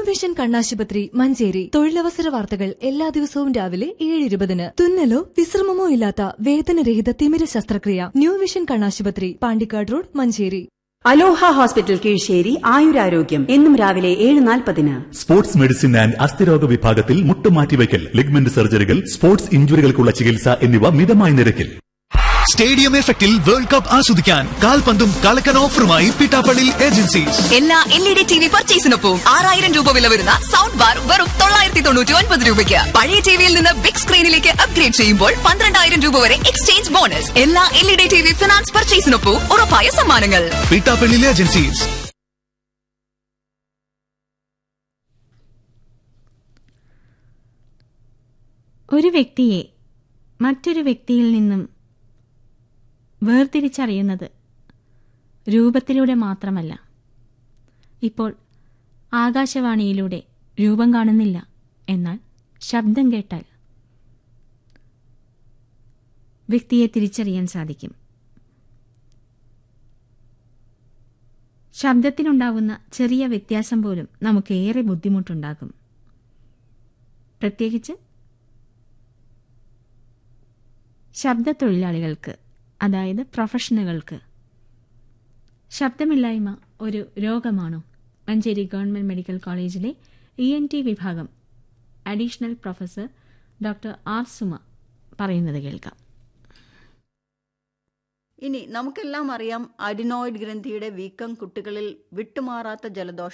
vision കണ്ണാശുപത്രി മഞ്ചേരി തൊഴിലവസര വാർത്തകൾ എല്ലാ ദിവസവും രാവിലെ ഏഴ് ഇരുപതിന് തുന്നലോ വിശ്രമമോ ഇല്ലാത്ത വേദനരഹിത തിമിര ശസ്ത്രക്രിയ ന്യൂ വിഷൻ കണ്ണാശുപത്രി Pandikkad road Manjeri Aloha hospital Keezhissery ആയുരാരോഗ്യം എന്നും രാവിലെ ഏഴ് നാൽപ്പതിന് സ്പോർട്സ് മെഡിസിൻ ആൻഡ് അസ്ഥിരോഗ വിഭാഗത്തിൽ മുട്ടുമാറ്റിവയ്ക്കൽ ലിഗ്മെന്റ് സർജറികൾ സ്പോർട്സ് ഇഞ്ചുറികൾക്കുള്ള ചികിത്സ എന്നിവ മിതമായ നിരക്കിൽ സ്റ്റേഡിയം എഫക്റ്റിൽ വേൾഡ് കപ്പ് ആസ്വദിക്കാൻ കാൽപന്തും കളക്കൻ ഓഫറുമായി പിട്ടാപ്പള്ളി ഏജൻസീസ് എല്ലാ L E D T V പർച്ചേസിനൊപ്പം ആറായിരം രൂപ വില വരുന്ന സൗണ്ട് ബാർ വെറും തൊള്ളായിരത്തി തൊണ്ണൂറ്റി ഒൻപത് രൂപയ്ക്ക് പഴയ ടിവിയിൽ നിന്ന് ബിഗ് സ്ക്രീനിലേക്ക് അപ്ഗ്രേഡ് ചെയ്യുമ്പോൾ പന്ത്രണ്ടായിരം രൂപ വരെ എക്സ്ചേഞ്ച് ബോണസ് എല്ലാ L E D T V finance പർച്ചേസിനൊപ്പം ഉറപ്പായ സമ്മാനങ്ങൾ പിട്ടാപ്പള്ളി ഏജൻസീസ് ഒരു വ്യക്തിയെ മറ്റൊരു വ്യക്തിയിൽ നിന്നും വേർതിരിച്ചറിയുന്നത് രൂപത്തിലൂടെ മാത്രമല്ല ഇപ്പോൾ ആകാശവാണിയിലൂടെ രൂപം കാണുന്നില്ല എന്നാൽ ശബ്ദം കേട്ടാൽ വ്യക്തിയെ തിരിച്ചറിയാൻ സാധിക്കും ശബ്ദത്തിനുണ്ടാവുന്ന ചെറിയ വ്യത്യാസം പോലും നമുക്ക് ഏറെ ബുദ്ധിമുട്ടുണ്ടാകും പ്രത്യേകിച്ച് ശബ്ദത്തൊഴിലാളികൾക്ക് അതായത് പ്രൊഫഷണലുകൾക്ക് ശബ്ദമില്ലായ്മ ഒരു രോഗമാണോ മഞ്ചേരി ഗവൺമെന്റ് മെഡിക്കൽ കോളേജിലെ ഇ എൻ ടി വിഭാഗം additional professor doctor R Suma പറയുന്നത് കേൾക്കാം ഇനി നമുക്കെല്ലാം അറിയാം അഡിനോയിഡ് ഗ്രന്ഥിയുടെ വീക്കം കുട്ടികളിൽ വിട്ടുമാറാത്ത ജലദോഷം